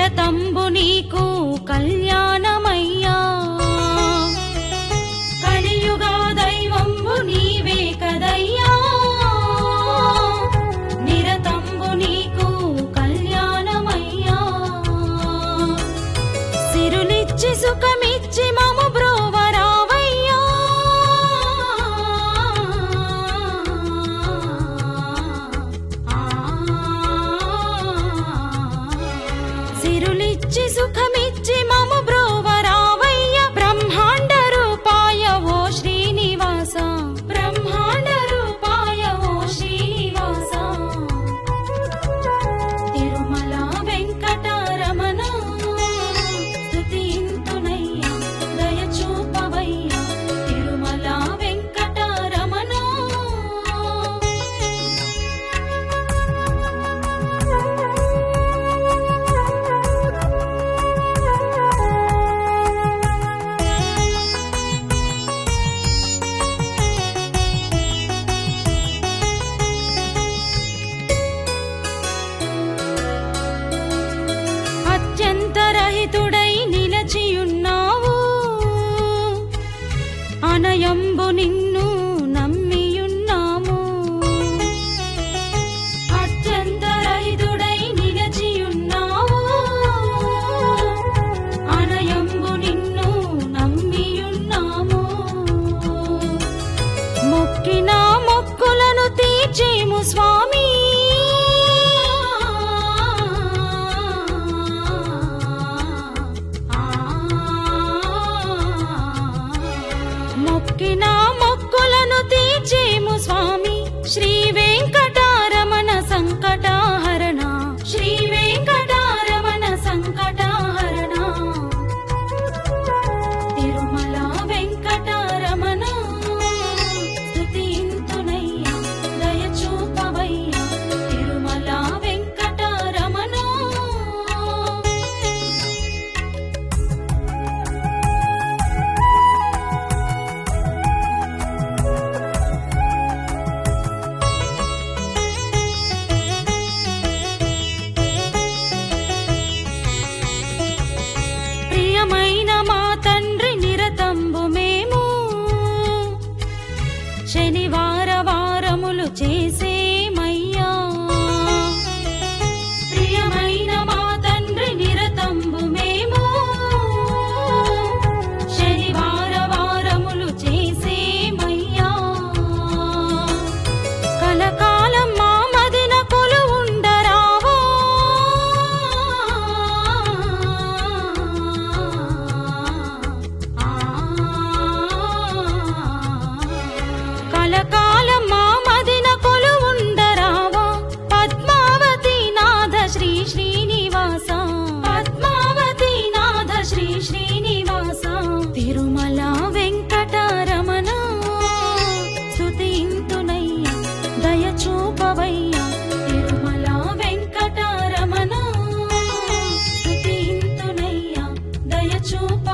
నిరతంబు నీకు కళ్యాణమయ్యా కలియుగా దైవంబు నీవే కదయ్యా నిరతంబు నీకు కళ్యాణమయ్యా సిరులిచ్చి సుఖమిచ్చి మము బ్రోవరావయ్యా సిరులిచ్చి సుఖమిచ్చి మము బ్రోవరావయ్య బ్రహ్మాండ రూపాయ ఓ శ్రీనివాస బ్రహ్మాండ రూపాయ ఓ శ్రీనివాస తిరుమల వెంకటరమణ స్తుతింతునయ్యా దయచూపవయ్యా తిరుమల వెంకటరమణ అత్యంతరహితుడై నిలచియున్నావు అనయంబు నిన్ను నమ్మియున్నాము అత్యంతరహితుడై నిలచియున్నావు అనయంబు నిన్ను నమ్మియున్నాము మొక్కిన మొక్కులను తీర్చేము స్వామి మొక్కిన మొక్కులను తీర్చేము స్వామి శ్రీ వెంకటారమణ సంకటాహరణ శ్రీ వెంకటారమణ సంకటాహరణ తిరుమల వెంకటరమణ స్తుతింతునయ్యా దయచూపవయ్యా తిరుమల వెంకటరమణ ప్రియమైన మా తండ్రి నిరతంబు మేము శనివార వారములు చేసేమయ్యా ప్రియమైన మా తండ్రి నిరతంబు మేము శనివార వారములు చేసేమయ్యా కలకాలం మా మదిన కొలువుండరావా కలకాలం మా మదిన కొలువుండరావా పద్మావతి నాథ శ్రీ శ్రీనివాస పద్మావతి నాథ శ్రీ శ్రీనివాస తిరుమల వెంకటరమణ స్తుతింతునయ్యా దయచూపవయ్యా తిరుమల వెంకటరమణ స్తుతింతునయ్యా దయచూప